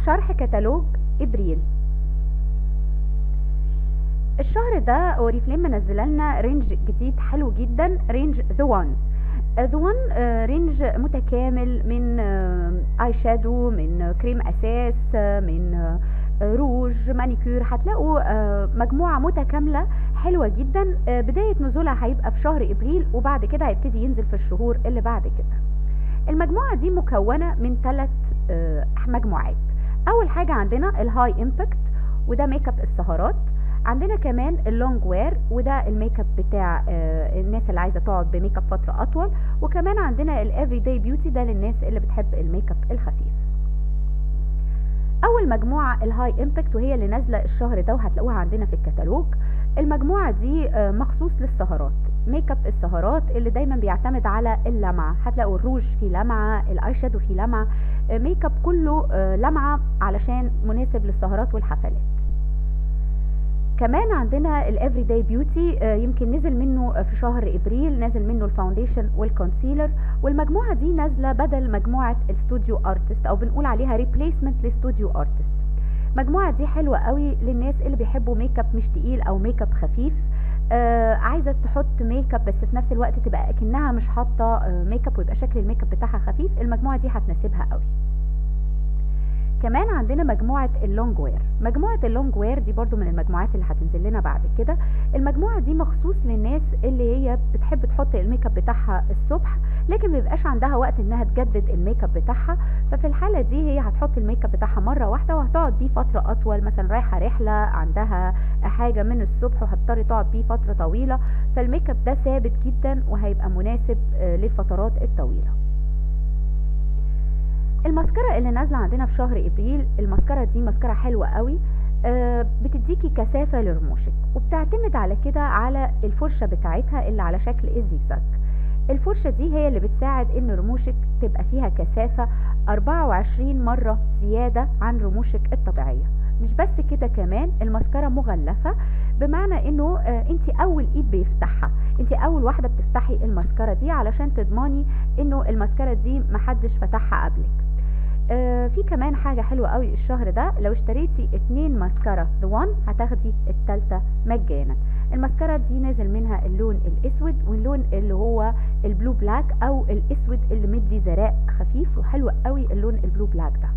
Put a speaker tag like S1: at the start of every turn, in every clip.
S1: شرح كتالوج ابريل الشهر ده اوريفليم منزله لنا رينج جديد حلو جدا رينج ذا وان ذا وان رينج متكامل من اي شادو من كريم اساس آه، من آه، روج مانيكير هتلاقوا آه، مجموعه متكامله حلوه جدا آه، بدايه نزولها هيبقى في شهر ابريل وبعد كده هيبتدي ينزل في الشهور اللي بعد كده المجموعه دي مكونه من ثلاث مجموعات اول حاجه عندنا الهاي امباكت وده ميك اب السهرات عندنا كمان اللونج وير وده الميك اب بتاع آه، الناس اللي عايزه تقعد بميك اب فتره اطول وكمان عندنا الافري داي بيوتي ده للناس اللي بتحب الميك اب الخفيف اول مجموعه الهاي امباكت وهي اللي نازله الشهر ده وهتلاقوها عندنا في الكتالوج المجموعه دي آه، مخصوص للسهرات ميك اب السهرات اللي دايما بيعتمد على اللمعه هتلاقوا الروج فيه لمعه الاي شادو فيه لمعه آه، ميك اب كله آه، لمعه علشان مناسب للسهرات والحفلات كمان عندنا الافري داي بيوتي يمكن نزل منه آه، في شهر ابريل نازل منه الفاونديشن والكونسيلر والمجموعه دي نازله بدل مجموعه الاستوديو ارتست او بنقول عليها ريبليسمنت للاستوديو ارتست المجموعه دي حلوه قوي للناس اللي بيحبوا ميك اب مش تقيل او ميك اب خفيف آه عايزه تحط ميك اب بس في نفس الوقت تبقى اكنها مش حاطه آه ميك اب ويبقى شكل الميك اب بتاعها خفيف المجموعه دي هتناسبها قوي كمان عندنا مجموعة اللونج وير مجموعة اللونج وير دي برضو من المجموعات اللي هتنزل لنا بعد كده المجموعة دي مخصوص للناس اللي هي بتحب تحط الميك اب بتاعها الصبح لكن مبيبقاش عندها وقت انها تجدد الميك اب بتاعها ففي الحالة دي هي هتحط الميك اب بتاعها مرة واحدة وهتقعد بيه فترة اطول مثلا رايحة رحلة عندها حاجة من الصبح وهتضطر تقعد بيه فترة طويلة فالميك اب ده ثابت جدا وهيبقى مناسب آه، للفترات الطويلة الماسكارا اللي نازله عندنا في شهر ابريل الماسكارا دي ماسكارا حلوه قوي آه، بتديكي كثافه لرموشك وبتعتمد على كده على الفرشه بتاعتها اللي على شكل الزجزاج الفرشه دي هي اللي بتساعد ان رموشك تبقى فيها كثافه 24 مره زياده عن رموشك الطبيعيه مش بس كده كمان الماسكارا مغلفه بمعنى انه آه انت اول ايد بيفتحها انت اول واحده بتفتحي الماسكارا دي علشان تضمني انه الماسكارا دي محدش فتحها قبلك آه في كمان حاجة حلوة قوي الشهر ده لو اشتريتي اتنين ماسكارا ذا وان هتاخدي التالتة مجانا الماسكارا دي نازل منها اللون الاسود واللون اللي هو البلو بلاك او الاسود اللي مدي زراء خفيف وحلو قوي اللون البلو بلاك ده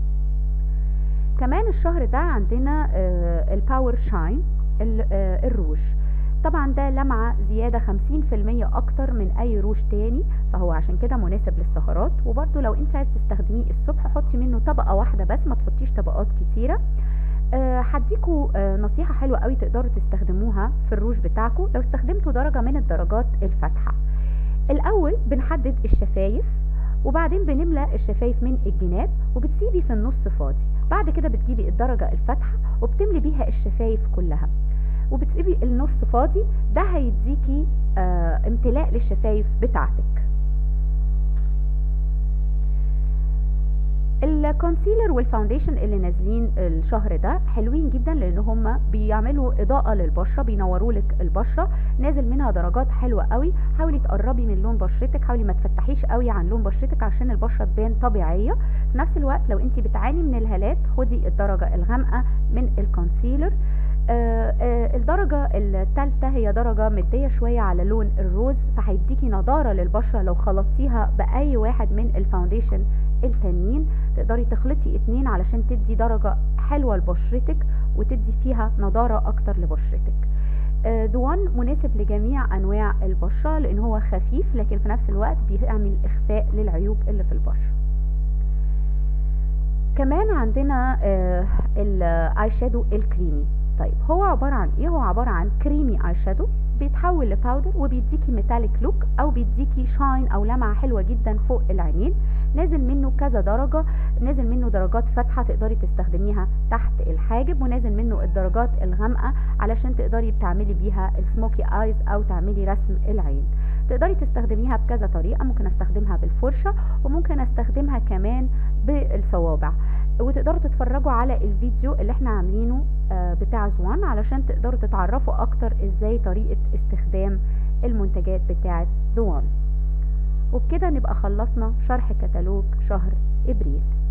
S1: كمان الشهر ده عندنا آه الباور شاين ال- آه الروج طبعا ده لمعة زيادة 50% أكتر من أي روج تاني فهو عشان كده مناسب للسهرات وبرده لو انت عايز تستخدميه الصبح حطي منه طبقة واحدة بس ما تحطيش طبقات كتيرة آه، هديكوا آه، نصيحة حلوة قوي تقدروا تستخدموها في الروج بتاعكم لو استخدمتوا درجة من الدرجات الفاتحة الأول بنحدد الشفايف وبعدين بنملى الشفايف من الجناب وبتسيبي في النص فاضي بعد كده بتجيبي الدرجة الفاتحة وبتملي بيها الشفايف كلها وبتسيبي النص فاضي ده هيديكي آه امتلاء للشفايف بتاعتك الكونسيلر والفاونديشن اللي نازلين الشهر ده حلوين جدا لان هم بيعملوا اضاءه للبشره بينوروا لك البشره نازل منها درجات حلوه قوي حاولي تقربي من لون بشرتك حاولي ما تفتحيش قوي عن لون بشرتك عشان البشره تبان طبيعيه في نفس الوقت لو انت بتعاني من الهالات خدي الدرجه الغامقه من الكونسيلر آه آه الدرجة الثالثة هي درجة مدية شوية على لون الروز فهيديكي نضارة للبشرة لو خلطتيها بأي واحد من الفاونديشن التانيين تقدري تخلطي اتنين علشان تدي درجة حلوة لبشرتك وتدي فيها نضارة أكتر لبشرتك دوان مناسب لجميع أنواع البشرة لأن هو خفيف لكن في نفس الوقت بيعمل إخفاء للعيوب اللي في البشرة كمان عندنا آه الاي شادو الكريمي طيب هو عبارة عن ايه هو عبارة عن كريمي اي شادو بيتحول لباودر وبيديكي ميتاليك لوك او بيديكي شاين او لمعة حلوة جدا فوق العينين نازل منه كذا درجة نازل منه درجات فاتحة تقدري تستخدميها تحت الحاجب ونازل منه الدرجات الغامقة علشان تقدري تعملي بيها السموكي ايز او تعملي رسم العين تقدري تستخدميها بكذا طريقة ممكن استخدمها بالفرشة وممكن استخدمها كمان بالصوابع وتقدروا تتفرجوا على الفيديو اللي احنا عاملينه آه بتاع زوان علشان تقدروا تتعرفوا اكتر ازاي طريقة استخدام المنتجات بتاعة زوان وبكده نبقى خلصنا شرح كتالوج شهر ابريل